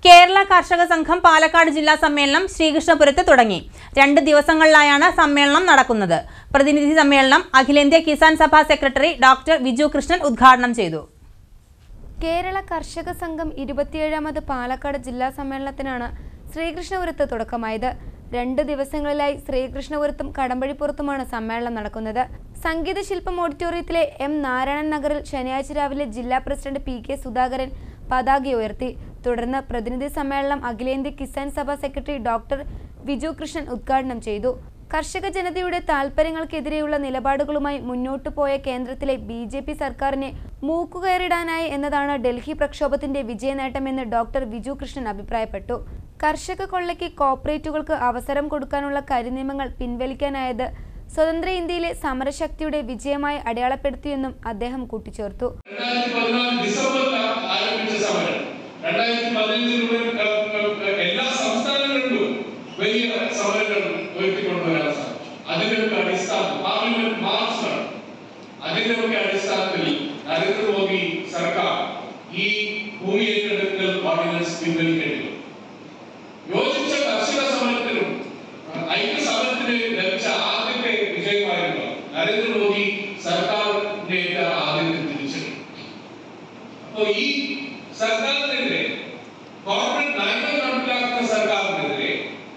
കേരള കർഷക സംഘം പാലക്കാട് ജില്ലാ സമ്മേളനം ശ്രീകൃഷ്ണപുരത്ത് തുടങ്ങി രണ്ട് ദിവസങ്ങളിലായാണ് സമ്മേളനം നടക്കുന്നത് പ്രതിനിധി സമ്മേളനം അഖിലേന്ത്യാ കിസാൻ സഭ സെക്രട്ടറി ഡോക്ടർ വിജു കൃഷ്ണൻ ഉദ്ഘാടനം ചെയ്തു കേരള കർഷക സംഘം ഇരുപത്തിയേഴാമത് പാലക്കാട് ജില്ലാ സമ്മേളനത്തിനാണ് ശ്രീകൃഷ്ണപുരത്ത് തുടക്കമായത് രണ്ട് ദിവസങ്ങളിലായി ശ്രീകൃഷ്ണപുരത്തും കടമ്പഴിപ്പുറത്തുമാണ് സമ്മേളനം നടക്കുന്നത് സംഗീത ശില്പം ഓഡിറ്റോറിയത്തിലെ എം നാരായണൻ നഗറിൽ ശനിയാഴ്ച രാവിലെ ജില്ലാ പ്രസിഡന്റ് പി കെ സുധാകരൻ പതാക ഉയർത്തി തുടർന്ന് പ്രതിനിധി സമ്മേളനം അഖിലേന്ത്യാ കിസാൻ സഭ സെക്രട്ടറി ഡോക്ടർ വിജു കൃഷ്ണൻ ഉദ്ഘാടനം ചെയ്തു കർഷക ജനതയുടെ താൽപ്പര്യങ്ങൾക്കെതിരെയുള്ള നിലപാടുകളുമായി മുന്നോട്ടു പോയ കേന്ദ്രത്തിലെ ബി ജെ പി സർക്കാരിനെ മൂക്കുകയറിടാനായി എന്നതാണ് ഡൽഹി പ്രക്ഷോഭത്തിന്റെ വിജയനേട്ടമെന്ന് ഡോക്ടർ വിജു കൃഷ്ണൻ അഭിപ്രായപ്പെട്ടു കർഷക കൊള്ളയ്ക്ക് കോർപ്പറേറ്റുകൾക്ക് അവസരം കൊടുക്കാനുള്ള കരിനിയമങ്ങൾ പിൻവലിക്കാനായത് സ്വതന്ത്ര ഇന്ത്യയിലെ സമരശക്തിയുടെ വിജയമായി അടയാളപ്പെടുത്തിയെന്നും അദ്ദേഹം കൂട്ടിച്ചേർത്തു രണ്ടായിരത്തി പതിനാല് ഡിസംബറിൽ ആരംഭിച്ച സമരം രണ്ടായിരത്തി പതിനഞ്ചിലൂടെ എല്ലാ സംസ്ഥാനങ്ങളിലും വലിയ സമരങ്ങൾ ഉയർത്തിക്കൊണ്ടുവരാൻ സാധിച്ചു അതിന്റെയൊക്കെ അടിസ്ഥാനം പാർലമെന്റ് മാർച്ച് നടന്നു അതിന്റെയൊക്കെ അടിസ്ഥാനത്തിൽ നരേന്ദ്രമോദി സർക്കാർ ഈ ഭൂമി ഏറ്റെടുക്കൽ ഓർഡിനൻസ് പിൻവലിക്കേണ്ടി വന്നു യോജിച്ച കർഷക സമരത്തിനും ഐക്യ സമരത്തിന് ലഭിച്ച ആദ്യത്തെ വിജയമായിരുന്നു നരേന്ദ്രമോദി സർക്കാരിന്റെ ആദ്യത്തെ തിരിച്ചടി അപ്പോ ഈ സർക്കാരിനെതിരെ കോർപ്പറേറ്റ് നയങ്ങൾ നടപ്പിലാക്കുന്ന സർക്കാരിനെതിരെ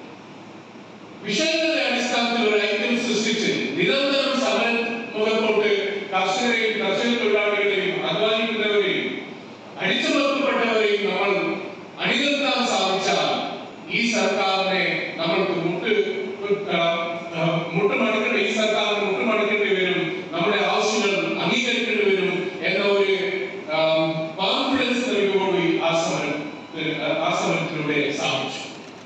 വിഷയങ്ങളുടെ അടിസ്ഥാനത്തിൽ ഒരു ഐക്യം സൃഷ്ടിച്ച് നിരന്തരം സമര മുഖത്തോട്ട് കർഷകരെയും കർഷക തൊഴിലാളികളെയും അധ്വാനിക്കുന്നവരെയും അടിച്ചമർത്തപ്പെട്ടവരെയും നമ്മൾ അണിനിർത്താൻ സാധിച്ചാൽ ഈ സർക്കാരിനെ നമ്മൾക്ക് മുട്ട് ആ, ആ, മുട്ടുമടക്കേണ്ട ഈ സർക്കാരിന് മുട്ടുമടക്കേണ്ടി വരും നമ്മുടെ ആവശ്യങ്ങൾ അംഗീകരിക്കേണ്ടി വരും എന്ന ഒരു കോൺഫിഡൻസ് നൽകിയോട് ആ സമരം ആ സമരത്തിലൂടെ സാധിച്ചു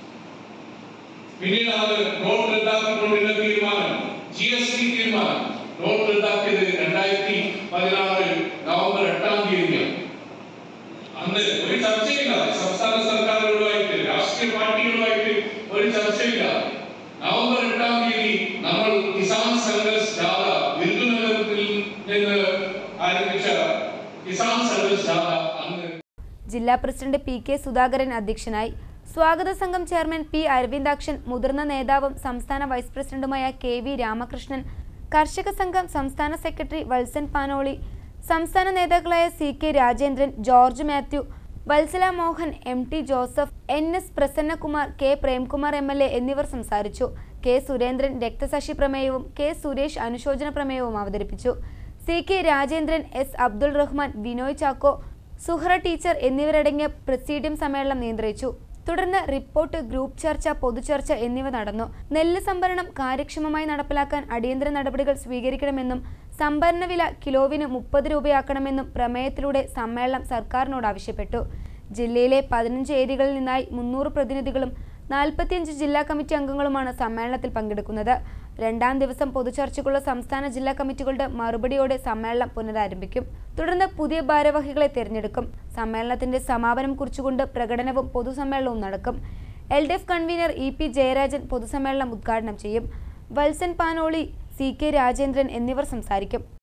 പിന്നീടാണ് നോട്ട് റദ്ദാക്കിക്കൊണ്ടുള്ള തീരുമാനം ജി എസ് ടി തീരുമാനം നോട്ട് റദ്ദാക്കിയത് രണ്ടായിരത്തി പതിനാറ് നവംബർ എട്ടാം തീയതിയാണ് അന്ന് ഒരു ചർച്ചയില്ലാതെ സംസ്ഥാന സർക്കാരുകളുമായിട്ട് രാഷ്ട്രീയ പാർട്ടികളുമായിട്ട് ഒരു ചർച്ചയില്ലാതെ നവംബർ എട്ടാം തീയതി നമ്മൾ കിസാൻ സംഘർഷ് ജാഥ വിരുദുനഗരത്തിൽ നിന്ന് ആരംഭിച്ച കിസാൻ സംഘർഷ് ജാഥ അന്ന് ജില്ലാ പ്രസിഡന്റ് പി കെ സുധാകരൻ അധ്യക്ഷനായി സ്വാഗത സംഘം ചെയർമാൻ പി അരവിന്ദാക്ഷൻ മുതിർന്ന നേതാവും സംസ്ഥാന വൈസ് പ്രസിഡന്റുമായ കെ വി രാമകൃഷ്ണൻ കർഷക സംഘം സംസ്ഥാന സെക്രട്ടറി വത്സൻ പാനോളി സംസ്ഥാന നേതാക്കളായ C K Rajendran George Mathew Valsala Mohan M T Joseph N S Prasannakumar K Premkumar M L A എന്നിവർ സംസാരിച്ചു കെ സുരേന്ദ്രൻ രക്തസാക്ഷി പ്രമേയവും കെ സുരേഷ് അനുശോചന പ്രമേയവും അവതരിപ്പിച്ചു C K Rajendran S Abdul Rahman Binoy Chacko Suhara teacher എന്നിവരടങ്ങിയ പ്രസീഡിയം സമ്മേളനം നിയന്ത്രിച്ചു തുടർന്ന് റിപ്പോർട്ട് ഗ്രൂപ്പ് ചർച്ച പൊതുചർച്ച എന്നിവ നടന്നു നെല്ല് സംഭരണം കാര്യക്ഷമമായി നടപ്പിലാക്കാൻ അടിയന്തര നടപടികൾ സ്വീകരിക്കണമെന്നും സംഭരണ വില കിലോവിന് മുപ്പത് രൂപയാക്കണമെന്നും പ്രമേയത്തിലൂടെ സമ്മേളനം സർക്കാരിനോട് ആവശ്യപ്പെട്ടു ജില്ലയിലെ പതിനഞ്ച് ഏരിയകളിൽ നിന്നായി മുന്നൂറ് പ്രതിനിധികളും നാൽപ്പത്തിയഞ്ച് ജില്ലാ കമ്മിറ്റി അംഗങ്ങളുമാണ് സമ്മേളനത്തിൽ പങ്കെടുക്കുന്നത് രണ്ടാം ദിവസം പൊതുചർച്ചയ്ക്കുള്ള സംസ്ഥാന ജില്ലാ കമ്മിറ്റികളുടെ മറുപടിയോടെ സമ്മേളനം പുനരാരംഭിക്കും തുടർന്ന് പുതിയ ഭാരവാഹികളെ തിരഞ്ഞെടുക്കും സമ്മേളനത്തിന്റെ സമാപനം കുറിച്ചുകൊണ്ട് പ്രകടനവും പൊതുസമ്മേളനവും നടക്കും L D F convener E P Jayarajan പൊതുസമ്മേളനം ഉദ്ഘാടനം ചെയ്യും വത്സൻ പാനോളി സി കെ രാജേന്ദ്രൻ എന്നിവർ സംസാരിക്കും